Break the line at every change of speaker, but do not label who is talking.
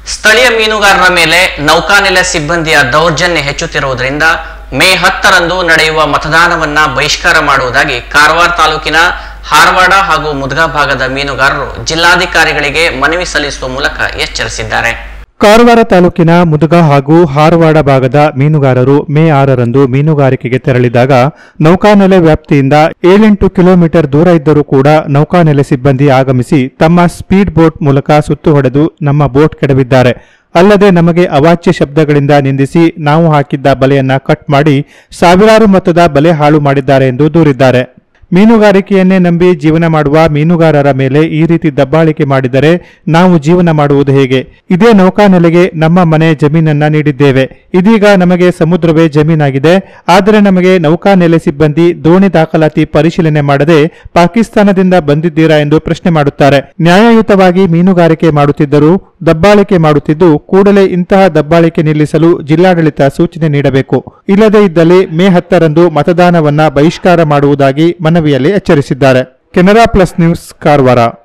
ಸ್ಥಳೀಯ ಮೀನುಗಾರರ ಮೇಲೆ ನೌಕಾನೆಲೆ ಸಿಬ್ಬಂದಿಯ ದೌರ್ಜನ್ಯ ಹೆಚ್ಚುತ್ತಿರುವುದರಿಂದ ಮೇ ಹತ್ತರಂದು ನಡೆಯುವ ಮತದಾನವನ್ನ ಬಹಿಷ್ಕಾರ ಮಾಡುವುದಾಗಿ ಕಾರವಾರ ತಾಲೂಕಿನ ಹಾರವಾಡ ಹಾಗೂ ಮುದ್ಗಾ ಭಾಗದ ಮೀನುಗಾರರು ಜಿಲ್ಲಾಧಿಕಾರಿಗಳಿಗೆ ಮನವಿ ಸಲ್ಲಿಸುವ ಮೂಲಕ ಎಚ್ಚರಿಸಿದ್ದಾರೆ
ಕಾರವಾರ ತಾಲೂಕಿನ ಮುದುಗ ಹಾಗೂ ಹಾರವಾಡ ಭಾಗದ ಮೀನುಗಾರರು ಮೇ ಆರರಂದು ಮೀನುಗಾರಿಕೆಗೆ ತೆರಳಿದಾಗ ನೌಕಾನೆಲೆ ವ್ಯಾಪ್ತಿಯಿಂದ ಏಳೆಂಟು ಕಿಲೋಮೀಟರ್ ದೂರ ಇದ್ದರೂ ಕೂಡ ನೌಕಾನೆಲೆ ಸಿಬ್ಬಂದಿ ಆಗಮಿಸಿ ತಮ್ಮ ಸ್ಪೀಡ್ ಬೋಟ್ ಮೂಲಕ ಸುತ್ತು ಹೊಡೆದು ನಮ್ಮ ಬೋಟ್ ಕೆಡವಿದ್ದಾರೆ ಅಲ್ಲದೆ ನಮಗೆ ಅವಾಚ್ಯ ಶಬ್ದಗಳಿಂದ ನಿಂದಿಸಿ ನಾವು ಹಾಕಿದ್ದ ಬಲೆಯನ್ನ ಕಟ್ ಮಾಡಿ ಸಾವಿರಾರು ಮೊತ್ತದ ಬಲೆ ಹಾಳು ಮಾಡಿದ್ದಾರೆ ಎಂದು ದೂರಿದ್ದಾರೆ ಮೀನುಗಾರಿಕೆಯನ್ನೇ ನಂಬಿ ಜೀವನ ಮಾಡುವ ಮೀನುಗಾರರ ಮೇಲೆ ಈ ರೀತಿ ದಬ್ಬಾಳಿಕೆ ಮಾಡಿದರೆ ನಾವು ಜೀವನ ಮಾಡುವುದು ಹೇಗೆ ಇದೇ ನೌಕಾನೆಲೆಗೆ ನಮ್ಮ ಮನೆ ಜಮೀನನ್ನ ನೀಡಿದ್ದೇವೆ ಇದೀಗ ನಮಗೆ ಸಮುದ್ರವೇ ಜಮೀನಾಗಿದೆ ಆದರೆ ನಮಗೆ ನೌಕಾನೆಲೆ ಸಿಬ್ಬಂದಿ ದೋಣಿ ದಾಖಲಾತಿ ಪರಿಶೀಲನೆ ಮಾಡದೆ ಪಾಕಿಸ್ತಾನದಿಂದ ಬಂದಿದ್ದೀರಾ ಎಂದು ಪ್ರಶ್ನೆ ಮಾಡುತ್ತಾರೆ ನ್ಯಾಯಯುತವಾಗಿ ಮೀನುಗಾರಿಕೆ ಮಾಡುತ್ತಿದ್ದರೂ ದಬ್ಬಾಳಿಕೆ ಮಾಡುತ್ತಿದ್ದು ಕೂಡಲೇ ಇಂತಹ ದಬ್ಬಾಳಿಕೆ ನಿಲ್ಲಿಸಲು ಜಿಲ್ಲಾಡಳಿತ ಸೂಚನೆ ನೀಡಬೇಕು ಇಲ್ಲದೇ ಇದ್ದಲ್ಲಿ ಮೇ ಹತ್ತರಂದು ಮತದಾನವನ್ನ ಬಹಿಷ್ಕಾರ ಮಾಡುವುದಾಗಿ ಮನವಿಯಲ್ಲಿ ಎಚ್ಚರಿಸಿದ್ದಾರೆ ಕೆನರಾ ಪ್ಲಸ್ ನ್ಯೂಸ್ ಕಾರವಾರ